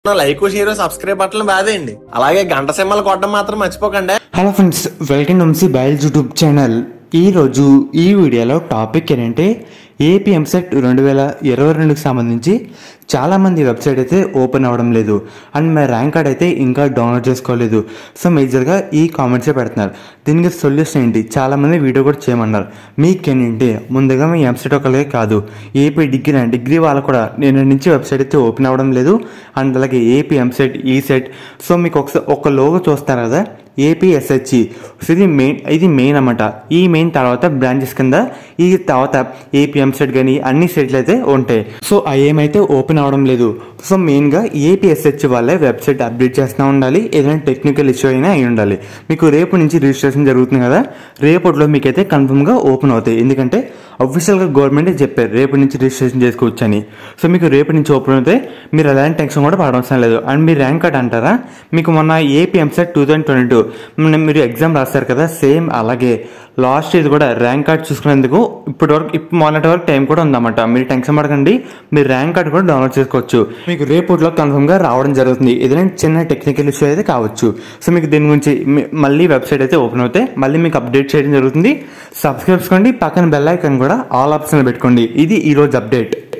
like share subscribe బట్టలు బాదేయండి అలాగే గంట సింహలు కొట్టడం మాత్రం మర్చిపోకండి hello friends welcome to MC బయల్ యూట్యూబ్ ఛానల్ ఈరోజు ఈ వీడియోలో టాపిక్ ఏంటంటే ఏపీ ఎంసెట్ రెండు వేల ఇరవై రెండుకి సంబంధించి చాలామంది వెబ్సైట్ అయితే ఓపెన్ అవ్వడం లేదు అండ్ మా ర్యాంక్ కార్డ్ అయితే ఇంకా డౌన్లోడ్ చేసుకోలేదు సో మేజర్గా ఈ కామెంట్సే పెడుతున్నారు దీనికి సొల్యూషన్ ఏంటి చాలామంది వీడియో కూడా చేయమన్నారు మీకేంటి ముందుగా మీ ఎంసెట్ ఒకరికే కాదు ఏపీ డిగ్రీ డిగ్రీ వాళ్ళు కూడా నేను నుంచి వెబ్సైట్ అయితే ఓపెన్ అవ్వడం లేదు అండ్ అలాగే ఏపీ ఎంసెట్ ఈ సెట్ సో మీకు ఒకసారి ఒక లోగో చూస్తారు కదా ఏపీఎస్హెచ్ఈ ఇది మెయిన్ ఇది మెయిన్ అన్నమాట ఈ మెయిన్ తర్వాత బ్రాంచెస్ కింద ఈ తర్వాత ఏపీఎం సెట్ కానీ అన్ని సెట్లు అయితే ఉంటాయి సో ఆ ఏమైతే ఓపెన్ అవడం లేదు సో మెయిన్గా ఏపీఎస్హెచ్ వాళ్ళే వెబ్సైట్ అప్డేట్ చేస్తూ ఉండాలి ఏదైనా టెక్నికల్ ఇష్యూ అయినా అయి ఉండాలి మీకు రేపు నుంచి రిజిస్ట్రేషన్ జరుగుతుంది కదా రేపట్లో మీకైతే కన్ఫర్మ్గా ఓపెన్ అవుతాయి ఎందుకంటే అఫీషియల్గా గవర్నమెంట్ చెప్పారు రేపు నుంచి రిజిస్ట్రేషన్ చేసుకోవచ్చు అని సో మీకు రేపు నుంచి ఓపెన్ అవుతే మీరు ఎలాంటి టెన్షన్ కూడా పడవలసిన లేదు అండ్ మీ ర్యాంక్ కార్డ్ అంటారా మీకు మొన్న AP EAMCET two thousand twenty two మీరు ఎగ్జామ్ రాస్తారు కదా సేమ్ అలాగే లాస్ట్ ఇది కూడా ర్యాంక్ కార్డ్ చూసుకునేందుకు ఇప్పటి వరకు ఇప్పుడు మొన్నటి వరకు టైం కూడా ఉందన్నమాట మీరు టెన్షన్ పడకండి మీరు ర్యాంక్ కార్డ్ కూడా డౌన్లోడ్ చేసుకోవచ్చు మీకు రేపటిలో కన్ఫర్మ్గా రావడం జరుగుతుంది ఏదైనా చిన్న టెక్నికల్ ఇష్యూ అయితే కావచ్చు సో మీకు దీని గురించి మీ- మళ్ళీ వెబ్సైట్ అయితే ఓపెన్ అవుతాయి మళ్ళీ మీకు అప్డేట్ చేయడం జరుగుతుంది సబ్స్క్రైబ్ చేసుకోండి పక్కన బెల్ ఐకాన్ కూడా ఆల్ ఆప్షన్ పెట్టుకోండి ఇది ఈ రోజు అప్డేట్